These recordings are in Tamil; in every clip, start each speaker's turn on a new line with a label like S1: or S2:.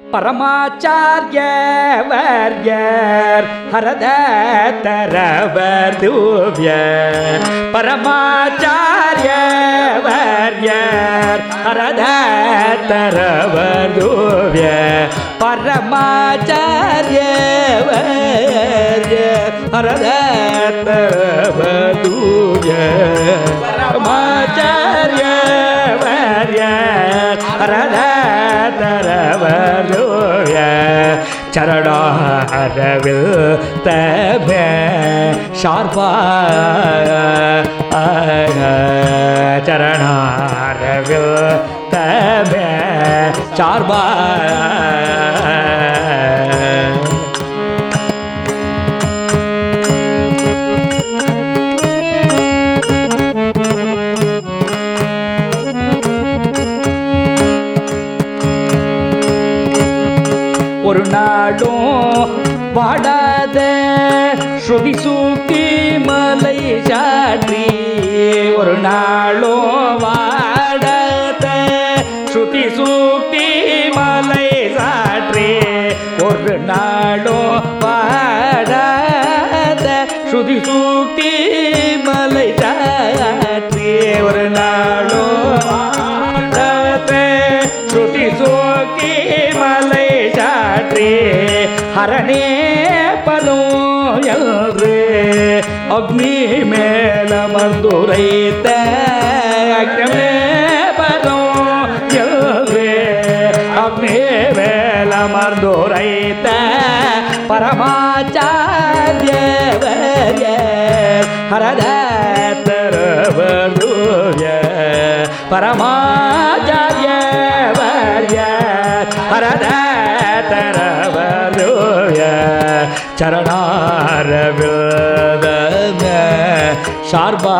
S1: பரமாச்சாரிய வர்யர் ஹரத தரவர் தூவிய பரமாச்சாரிய வர்யர் ஹரத தரவர் தூவிய பரமாச்சாரிய வர்யர் ஹரத தரவர் தூவிய பரமாச்சாரிய வர்யர் ஹரத தரவருய சரணாரவில் தப ஷார்பா சரணாரவில் தப ஷார்பா ஒரு நாளும் பாடாத ஸ்ருதி சூக்கி மலை சாற்றி ஒரு நாளும் வாடாத ஸ்ருதி சூக்கி மலை சாற்றி ஒரு நாளும் பாடாத ஸ்ருதி சூக்கி மலை சாற்றி ஒரு நாளும் வாடாத ஸ்ருதி சூக்கி மலை சாற்றி ஹரணே பலும் என்று அக்னி மேலமர்ந்துரைத்த அக்னமே பலம் என்று அக்னி மேலமர்ந்துரைத்த பரமாச்சாரியவரிய ஹரத தரவருய பரமாச்சாரியவரிய ஹரத தரவருய சரணாரவில்தம சார்பா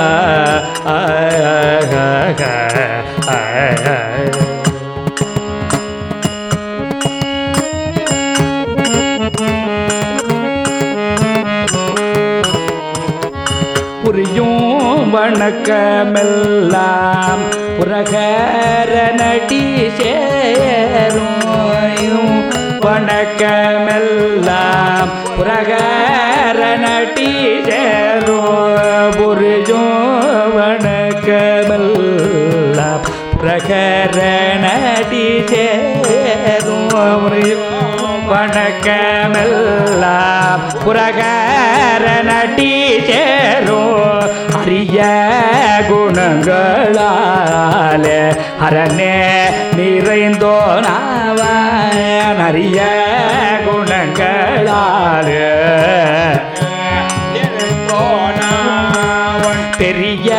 S1: புரியும் வணக்கமெல்லாம் புரகர நடி சேரும் வணக்கமெல்லாம் புரகர நடி சேரும் புரியும் வணக்கமெல்லாம் புரகர நடி சேரும் புரியும் வணக்கமெல்லாம் புரகர நடி சேரும் அரிய குணங்களால அரணே நிறைந்தோனாவன் அரிய குணங்களால பெரிய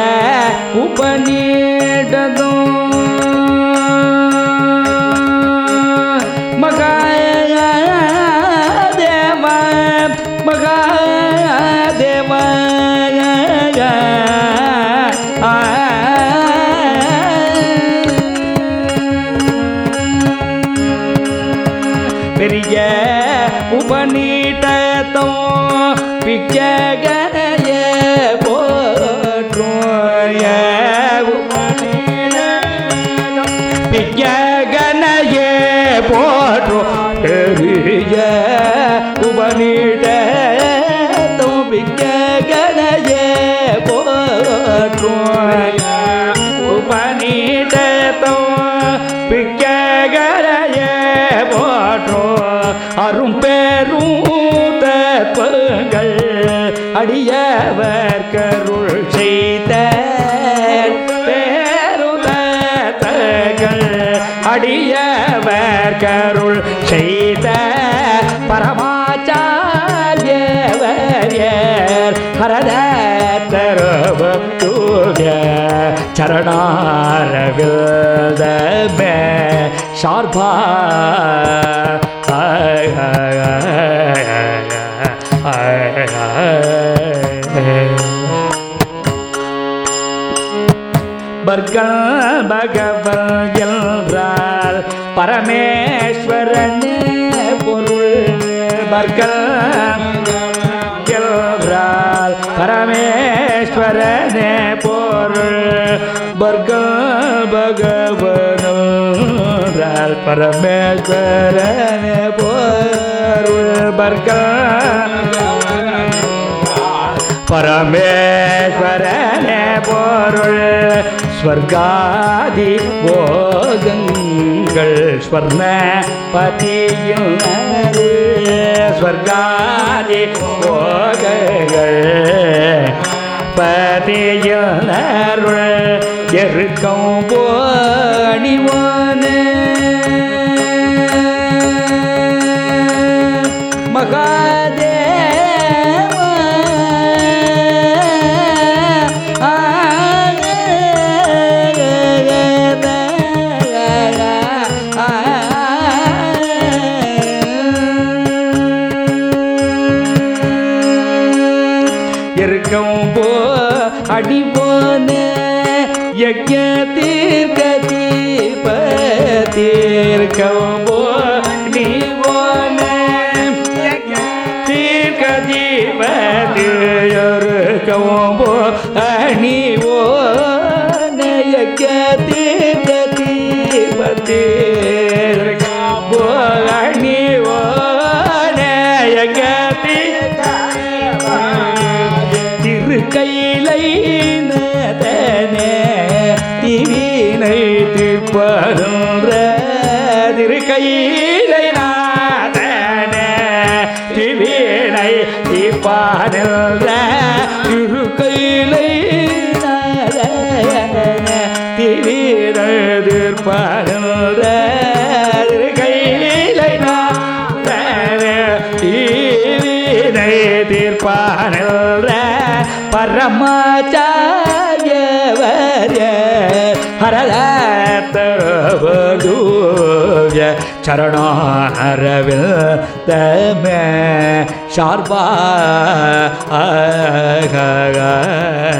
S1: உபநீடதும் மகாதேவ மகாதேவ பெரிய உபநீட்டத்தோ பிச்சகனைய போற்றும் உபநீடம் பிச்சகனையே போற்றும் பெரிய உபநீட்டத்தோ பிச்சகனையே போற்றும் உபநீடத்தோ பிக்ககரையே போற்றோ அரும் பெரும் தற்பங்கள் அடியவர் கருள் செய்த பேருதங்கள் அடியவர் கருள் செய்த பரமாச்சாரியவர் ஹரத தரவூய சரணாரவில்தமே ஷார்பா பர்கல் பகவல் என்றால் பரமேஸ்வரனே பொருள் பர்கல் என்றால் பரமேஸ்வரனே பொருள் பர்கல் பகவன் என்றால் பரமேஸ்வரனே பொருள்பர்கள் பரமேஸ்வரனே பொருள் ஸ்வர்காதி போகங்கள் ஸ்வர்ண பதியில் ஸ்வர்காதி போகங்கள் பதியில் அருள் எருக்கம் போணிவான இருக்கும் போ அடிபோன யஜ்ய தீர்க்க தீர்க்கம் போ அடிபோன தீர்க்க தீபத்திருக்கும் போ அணிவோ யஜ்ய தீர்க்க தீபத்திருக்கும் போ அணிவோ யஜ்ய தீர்க்க திருக்கையிலை நதனே திவினை திருப்பருன்ற திருக்கையிலை நாதனே திவினை திருப்பருன்ற திருக்கையிலை நாதனே திவினை திருப்பருன்ற திருக்கையிலை நாதனே தீவினை தீர்ப்பானல்ற பரமாச்சாரியவர்ய ஹரதூய சரணாரவில் தமே சார்பா